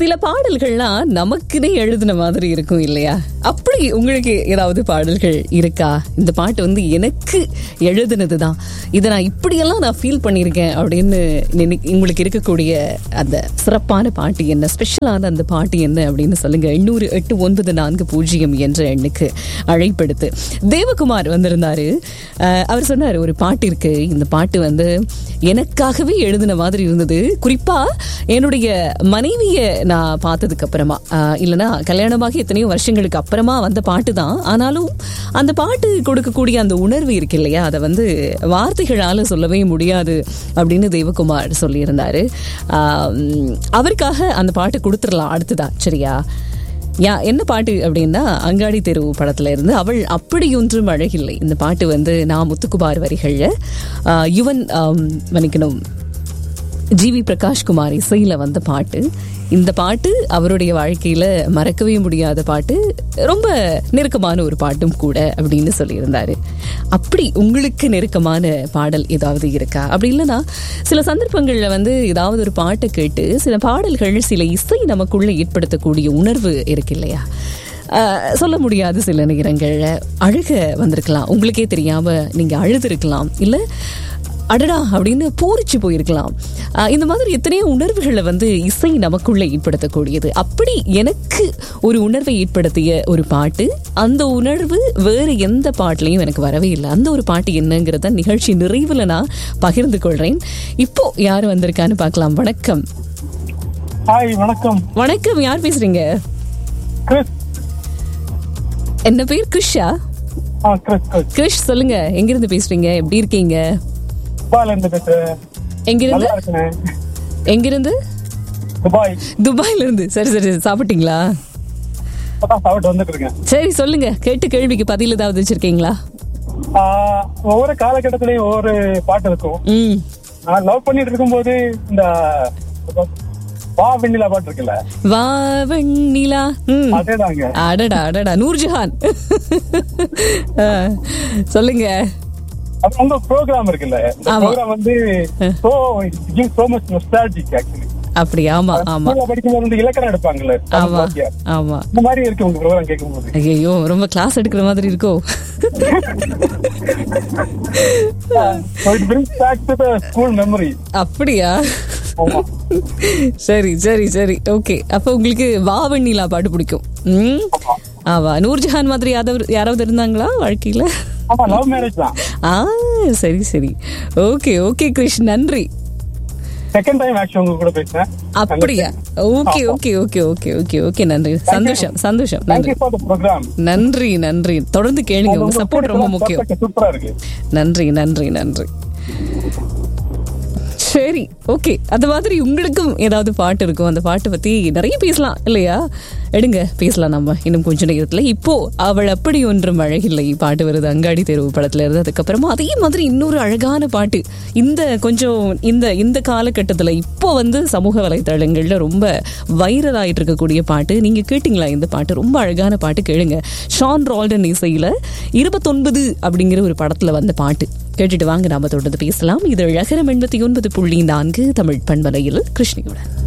சில பாடல்கள்லாம் நமக்குனே எழுதின மாதிரி இருக்கும் இல்லையா அப்படி உங்களுக்கு ஏதாவது பாடல்கள் இருக்கா இந்த பாட்டு வந்து எனக்கு எழுதுனது தான் இதை நான் இப்படியெல்லாம் நான் ஃபீல் பண்ணியிருக்கேன் அப்படின்னு நினை- உங்களுக்கு இருக்கக்கூடிய அந்த சிறப்பான பாட்டு என்ன ஸ்பெஷலான அந்த பாட்டு என்ன அப்படின்னு சொல்லுங்க எண்ணூறு எட்டு ஒன்பது நான்கு பூஜ்ஜியம் என்ற எண்ணுக்கு அழைப்படுத்து தேவகுமார் வந்திருந்தாரு அஹ், அவர் சொன்னார் ஒரு பாட்டு இருக்கு இந்த பாட்டு வந்து எனக்காகவே எழுதின மாதிரி இருந்தது குறிப்பா என்னுடைய மனைவியை நான் பார்த்ததுக்கு அப்புறமா அஹ், இல்லைன்னா கல்யாணமாகி எத்தனையோ வருஷங்களுக்கு அப்புறமா வந்த பாட்டு தான் ஆனாலும் அந்த பாட்டு கொடுக்கக்கூடிய அந்த உணர்வு இருக்கு இல்லையா அதை வந்து வார்த்தைகளால சொல்லவே முடியாது அப்படின்னு தேவகுமார் சொல்லியிருந்தாரு ஆஹ், உம், அவருக்காக அந்த பாட்டு கொடுத்துடலாம் அடுத்ததா சரியா யா என்ன பாட்டு அப்படின்னா அங்காடி தெரு படத்துல இருந்து அவள் அப்படியொன்றும் அழகில்லை இந்த பாட்டு வந்து நான் முத்துக்குமார் வரிகள்ல ஆஹ், யுவன் ஆம், மன்னிக்கணும் ஜிவி பிரகாஷ்குமார் இசையில வந்த பாட்டு இந்த பாட்டு அவருடைய வாழ்க்கையில மறக்கவே முடியாத பாட்டு ரொம்ப நெருக்கமான ஒரு பாட்டும் கூட அப்படின்னு சொல்லியிருந்தாரு அப்படி உங்களுக்கு நெருக்கமான பாடல் ஏதாவது இருக்கா அப்படி இல்லைன்னா சில சந்தர்ப்பங்கள்ல வந்து ஏதாவது ஒரு பாட்டை கேட்டு சில பாடல்கள் சில இசை நமக்குள்ள ஏற்படுத்தக்கூடிய உணர்வு இருக்கு இல்லையா ஆஹ் சொல்ல முடியாது சில நேரங்கள்ல அழுக வந்திருக்கலாம் உங்களுக்கே தெரியாம நீங்க அழுதுருக்கலாம் இல்ல அடடா அப்படின்னு பூரிச்சு போயிருக்கலாம் ஆஹ் இந்த மாதிரி எத்தனையோ உணர்வுகளை வந்து இசை நமக்குள்ள ஏற்படுத்தக்கூடியது அப்படி எனக்கு ஒரு உணர்வை ஏற்படுத்திய ஒரு பாட்டு அந்த உணர்வு வேறு எந்த பாட்டுலையும் எனக்கு வரவே இல்லை அந்த ஒரு பாட்டு என்னங்கிறத நிகழ்ச்சி நிறைவுல நான் பகிர்ந்து கொள்றேன் இப்போ யார் வந்திருக்கான்னு பார்க்கலாம் வணக்கம் ஹாய் வணக்கம் வணக்கம் யார் பேசுறீங்க கிறிஸ் என்ன பேர் கிருஷா ஆ கிறிஸ் கிறிஸ் கிருஷ் சொல்லுங்க எங்கிருந்து பேசுறீங்க எப்படி இருக்கீங்க துபாயில இருந்து பேசுறேன் எங்கிருந்து நல்லா இருக்கேன் எங்கிருந்து துபாய் துபாயில இருந்து சரி சரி சரி. சாப்பிட்டீங்களா இப்பதான் சாப்பிட்டு வந்துட்டு இருக்கேன் சரி சொல்லுங்க கேட்டு கேள்விக்கு பதில் ஏதாவது வச்சிருக்கீங்களா ஆ, ஒவ்வொரு காலகட்டத்திலயும் ஒவ்வொரு பாட்டு இருக்கும் ம் நான் லவ் பண்ணிட்டு இருக்கும்போது இந்த வா வெண்ணிலா பாட்டு இருக்குல்ல வா வெண்ணிலா ம் அதேதாங்க அடடா அடடா நூர்ஜஹான் ஆ, சொல்லுங்க அப்புறம் உங்க ப்ரோக்ராம் இருக்குல்ல இந்த ஆமா. ப்ரோக்ராம் வந்து so give so much nostalgic actually அப்படி ஆமா ஆமா ஸ்கூல்ல படிக்கும்போது வந்து இலக்கணம் எடுப்பாங்கல்ல தமிழ் ஆமா வாத்தியார். ஆமா இந்த மாதிரி இருக்கு உங்க ப்ரோக்ராம் கேட்கும்போது ஐயோ ரொம்ப கிளாஸ் எடுக்கிற மாதிரி இருக்கோ So it brings back to the school memory. அப்படியா ஆமா. சரி சரி சரி ஓகே அப்ப உங்களுக்கு வா வெண்ணிலா பாட்டு பிடிக்கும் ம் ஆமா நூர்ஜஹான் மாதிரி யாராவது யாராவது இருந்தாங்களா வாழ்க்கையில ஆமா லவ் மேரேஜ் தான் ஆ சரி சரி ஓகே ஓகே கிருஷ் நன்றி செகண்ட் டைம் ஆக்சுவலி உங்க கூட பேசுறேன் அப்படியா okay okay okay okay okay okay நன்றி சந்தோஷம் சந்தோஷம் நன்றி தேங்க்யூ ஃபார் த ப்ரோக்ராம் நன்றி நன்றி தொடர்ந்து கேளுங்க உங்க சப்போர்ட் ரொம்ப முக்கியம் சூப்பரா இருக்கு நன்றி நன்றி நன்றி சரி ஓகே அது மாதிரி உங்களுக்கும் ஏதாவது பாட்டு இருக்கும் அந்த பாட்டை பத்தி நிறைய பேசலாம் இல்லையா எடுங்க பேசலாம் நம்ம இன்னும் கொஞ்ச நேரத்துல இப்போ அவள் அப்படி ஒன்றும் அழகில்லை பாட்டு வருது அங்காடி தெருவு படத்துல இருந்து அதுக்கப்புறமா அதே மாதிரி இன்னொரு அழகான பாட்டு இந்த கொஞ்சம் இந்த இந்த காலகட்டத்துல இப்போ வந்து சமூக வலைதளங்கள்ல ரொம்ப வைரல் ஆயிட்டு இருக்கக்கூடிய பாட்டு நீங்க கேட்டீங்களா இந்த பாட்டு ரொம்ப அழகான பாட்டு கேளுங்க ஷான் ரால்டன் இசையில இருபத்தொன்பது அப்படிங்கிற ஒரு படத்துல வந்த பாட்டு கேட்டுட்டு வாங்க நாம தொடர்ந்து பேசலாம் இது அழகரம் எண்பத்தி ஒன்பது புள்ளி நான்கு தமிழ் பண்பலையில் கிருஷ்ணியுடன்